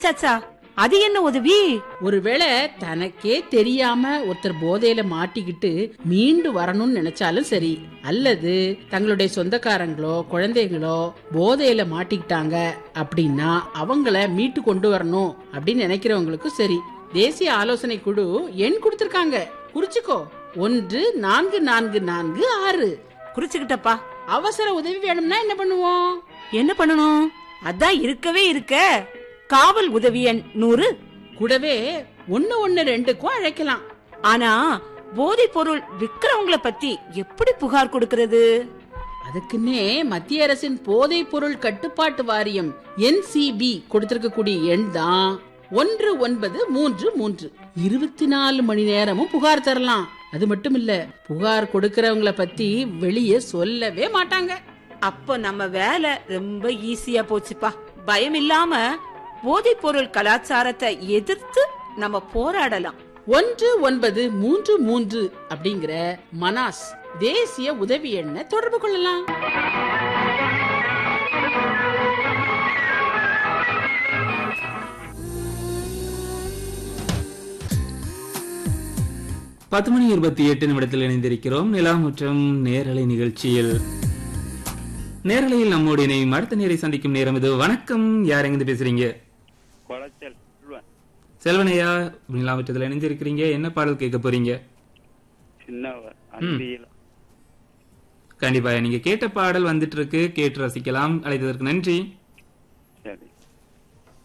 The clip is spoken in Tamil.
சச்சா அது என்ன உதவி ஒருவேளை தனக்கே தெரியாம ஒருத்தர் போதையில மாட்டிக்கிட்டு மீண்டு வரணும்னு நினைச்சாலும் சரி அல்லது தங்களுடைய சொந்தக்காரங்களோ குழந்தைகளோ போதையில மாட்டிக்கிட்டாங்க அப்படின்னா அவங்கள மீட்டு கொண்டு வரணும் அப்படின்னு நினைக்கிறவங்களுக்கும் சரி தேசிய ஆலோசனை குழு எண் கொடுத்திருக்காங்க குறிச்சுக்கோ ஒன்று நான்கு நான்கு நான்கு ஆறு குறிச்சுக்கிட்டப்பா அவசர உதவி வேணும்னா என்ன பண்ணுவோம் என்ன பண்ணணும் அதான் இருக்கவே இருக்க காவல் உதவி எண் நூறு கூடவே ஒன்னு ஒன்னு ரெண்டுக்கும் அழைக்கலாம் ஆனா போதைப் பொருள் விக்கிறவங்கள பத்தி எப்படி புகார் கொடுக்கறது அதுக்குன்னே மத்திய அரசின் போதைப் பொருள் கட்டுப்பாட்டு வாரியம் என்சிபி கொடுத்திருக்கக்கூடிய எண் தான் ஒன்று ஒன்பது மூன்று மூன்று இருபத்தி நாலு மணி நேரமும் புகார் தரலாம் அது மட்டும் இல்ல புகார் கொடுக்கறவங்கள பத்தி வெளியே சொல்லவே மாட்டாங்க அப்ப நம்ம வேலை ரொம்ப ஈஸியா போச்சுப்பா பயம் இல்லாம போதைப் பொருள் கலாச்சாரத்தை எதிர்த்து நம்ம போராடலாம் ஒன்று ஒன்பது மூன்று மூன்று அப்படிங்கிற மனாஸ் தேசிய உதவி எண்ணை தொடர்பு கொள்ளலாம் பத்து மணி இருபத்தி எட்டு நிமிடத்தில் இணைந்திருக்கிறோம் நிலா மற்றும் நேரலை நிகழ்ச்சியில் நேரலையில் நம்மோடு இணையும் அடுத்த நேரை சந்திக்கும் நேரம் இது வணக்கம் யார் எங்கிருந்து பேசுறீங்க குளச்சல் சொல்லுவேன் செல்வனையா நிலா மற்றத்தில் இணைந்திருக்கிறீங்க என்ன பாடல் கேட்க போறீங்க சின்னவர் அன்பியில் கண்டிப்பா நீங்க கேட்ட பாடல் வந்துட்டு இருக்கு கேட்டு ரசிக்கலாம் அழைத்ததற்கு நன்றி